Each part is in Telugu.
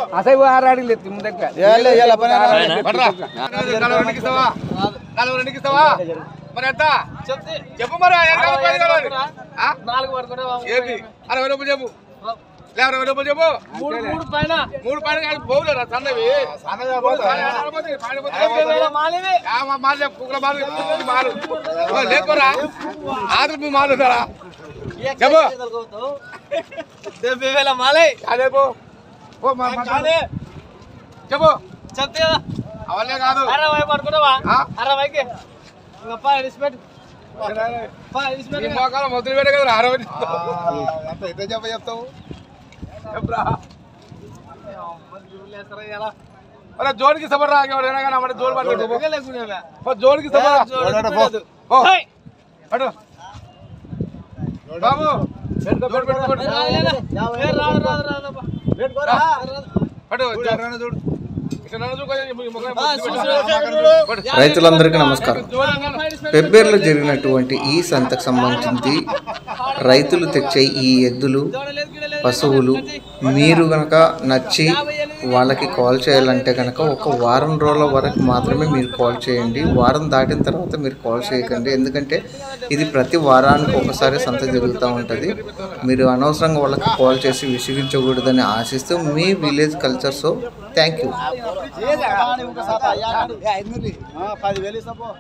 అసలు ఆరాడి లేదు ముందక్క నలభై ఇస్తావా నలభై రెండుకి ఇస్తావా మరి ఎంత చెప్పు మరి ఎంత రూపాయలు కావాలి? ఆ? ఏంటి అరవై రూపాయలు చెప్పు లే అరవై రూపాయలు చెప్పు మూడు మూడు పైన మూడు పైన కాదు పోవులేరా సన్నవి మాలు చెప్పు కుక్కల మాలు కుక్కల మాలు ఓ, లేకురా ఆదురు మీ మాలు ఉన్నారా చెప్పు డెబ్బై వేల మాలే అదే పో ఓ, మా- మా- చెప్పు చెప్తే కదా అవన్నీ కాదు అరవై పడుకున్నావా ఆ? అరవైకి ఇంకా పా ఇడిచిపెట్టు పా ఈ ఇడిచిపెట్టు మోకాలు మొదలు పెట్టే కదా అరవై చెప్తావు చెప్పురా అరే జోడికి సబర్ రాగేవాడు ఏనా కానీ అమ్మడి జోడు పట్టు జోడికి సబర్ ఓ అటు బాబు పెట్టు, పెట్టు, పెట్టు, పెట్టు. రాదు రాదు రాదు అటు చూడు ఇక్కడ నన్ను చూడు, కొంచెం ఈ ముఖం పెట్టు. పెట్టు. రైతులందరికీ నమస్కారం జోడు అన్నాను. పెబ్బేర్లో జరిగినటువంటి ఈ సంతకు సంబంధించి రైతులు తెచ్చే ఈ ఎద్దులు పశువులు మీరు గనక నచ్చి వాళ్ళకి కాల్ చేయాలంటే కనుక ఒక వారం రోజుల వరకు మాత్రమే మీరు కాల్ చేయండి వారం దాటిన తర్వాత మీరు కాల్ చేయకండి ఎందుకంటే ఇది ప్రతి వారానికి ఒకసారి సంత జరుగుతూ ఉంటుంది మీరు అనవసరంగా వాళ్ళకి కాల్ చేసి విసిగించకూడదని ఆశిస్తూ మీ village culture so thank you పదివేలు ఇస్తా పో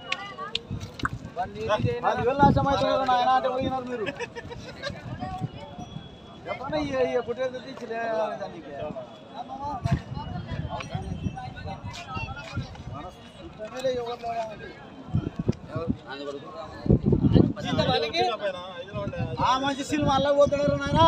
పదివేలు నష్టం అవుతుంది నాయన అంటే పోయినారు మీరు చెప్పండి ఇక పుట్టేది తెచ్చి దానికి ఆ మంచి సినిమా అలా పోతున్నాడు నాయన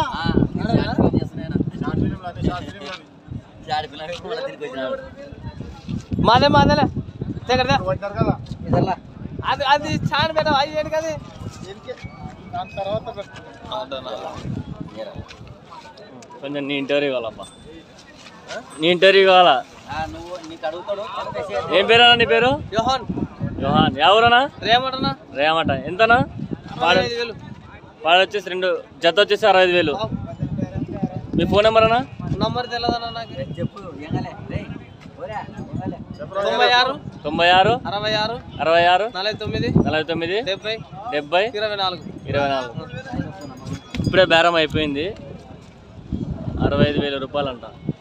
మాదే మాదేలే దగ్గర అది అది చాన్ పెట్ట అయ్యి ఏంటి కదా కొంచెం నీ ఇంటర్వ్యూ కావాలమ్మా నీ ఇంటర్వ్యూ కావాలా ఏం పేరేనా నీ పేరు యోహన్ యోహాన్ ఎవరన్నా రేమంటనా రేమట ఎంతనా పాడ ఐదు వేలు పాడ వచ్చేసి రెండు జత వచ్చేసి అరవై ఐదు వేలు మీ ఫోన్ నెంబర్ అన్నా నంబర్ తెలియదన్నా నాకు తొంభై ఆరు తొంభై ఆరు అరవై ఆరు అరవై ఆరు నలభై తొమ్మిది నలభై తొమ్మిది డెబ్బై డెబ్బై ఇరవై నాలుగు ఇరవై నాలుగు ఇప్పుడే బేరం అయిపోయింది అరవై ఐదు వేల రూపాయలు అంట